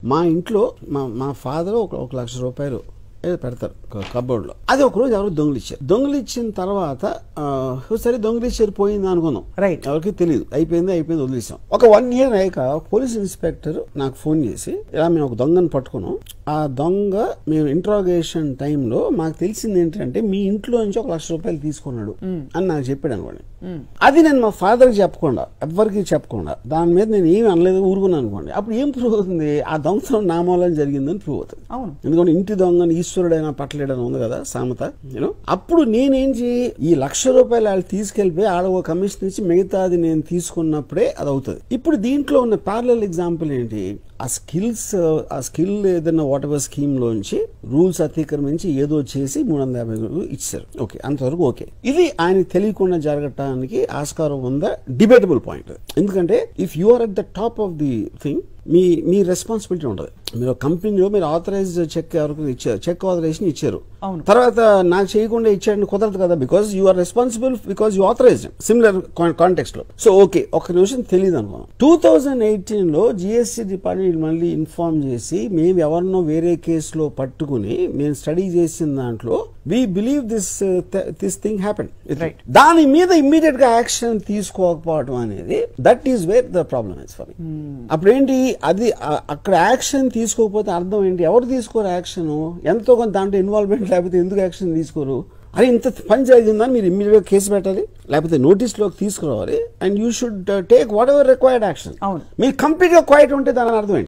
మా ఇంట్లో మా మా ఫాదర్ ఒక ఒక లక్ష రూపాయలు ఏదో పెడతారు కబోర్డ్ లో అది ఒక రోజు ఎవరు దొంగిలిచ్చారు దొంగిలిచ్చిన తర్వాత ఆ, సరే దొంగిలిచ్చారు పోయింది అనుకున్నాం Right. ఎవరికి తెలియదు అయిపోయింది అయిపోయింది వదిలేసాం ఒక వన్ ఇయర్ అయ్యాక పోలీస్ ఇన్స్పెక్టర్ నాకు ఫోన్ చేసి ఇలా మేము ఒక దొంగను పట్టుకున్నాం ఆ దొంగ మేము ఇంట్రాగేషన్ టైంలో మాకు తెలిసింది ఏంటంటే మీ ఇంట్లో నుంచి ఒక లక్ష రూపాయలు తీసుకున్నాడు అని నాకు చెప్పాడు అనుకోండి అది నేను మా ఫాదర్కి చెప్పకుండా ఎవ్వరికి చెప్పకుండా దాని మీద నేను ఏమి అనలేదు ఊరుకున్నాను అనుకోండి అప్పుడు ఏం ప్రూవ్ అవుతుంది ఆ దొంగతనం నా మూలం జరిగిందని ప్రూవ్ అవుతుంది అవును ఎందుకంటే ఇంటి దొంగని ఈశ్వరుడైనా పట్టలేడని ఉంది కదా సామెత యూనో అప్పుడు నేనేంటి ఈ లక్ష రూపాయలు వాళ్ళు తీసుకెళ్లిపోయి ఆడ ఒక కమిషన్ ఇచ్చి మిగతాది నేను తీసుకున్నప్పుడే అది అవుతుంది ఇప్పుడు దీంట్లో ఉన్న ప్యారలల్ ఎగ్జాంపుల్ ఏంటి ఆ స్కిల్స్ ఆ స్కిల్ ఏదైనా వాట్ ఎవర్ స్కీమ్ లోంచి రూల్స్ అతిక్రమించి ఏదో చేసి మూడు వందల యాభై రూపాయలు ఇచ్చారు ఓకే అంతవరకు ఓకే ఇది ఆయన తెలియకుండా జరగటానికి ఆస్కారం ఉందా డిబేటబుల్ పాయింట్ ఎందుకంటే if you are at the top of the thing మీ మీ రెస్పాన్సిబిలిటీ ఉంటుంది మీరు కంపెనీలో మీరు ఆథరైజ్ చెక్ ఎవరికి ఇచ్చారు చెక్ ఆథరైజేషన్ ఇచ్చారు అవును. తర్వాత నాకు చేయకుండా ఇచ్చాడని కుదరదు కదా because you are responsible because you authorize similar context లో సో ఓకే ఒక నిమిషం తెలియదు అనుకో టూ థౌజండ్ ఎయిటీన్ లో జిఎస్టీ డిపార్ట్మెంట్ మళ్ళీ ఇన్ఫార్మ్ చేసి మేము ఎవరినో వేరే కేసులో పట్టుకుని మేము స్టడీ చేసిన దాంట్లో we believe this this thing happen Right. దాని మీద ఇమ్మీడియట్ గా యాక్షన్ తీసుకోకపోవడం అనేది that is where the problem is for అప్పుడు ఏంటి అది ఆ- అక్కడ యాక్షన్ తీసుకోకపోతే అర్థం ఏంటి ఎవరు తీసుకోరు యాక్షన్ ఎంతో కొంత దాంట్లో ఇన్వాల్వ్మెంట్ లేకపోతే ఎందుకు యాక్షన్ తీసుకోరు అరే ఇంత పని జరిగిందని మీరు ఇమ్మీడియట్ కేసు పెట్టాలి లేకపోతే నోటీస్ లోకి తీసుకురావాలి and you should take whatever required action అవును. మీరు కంప్లీట్ గా క్వైట్ ఉంటే దాని అర్థం ఏంటి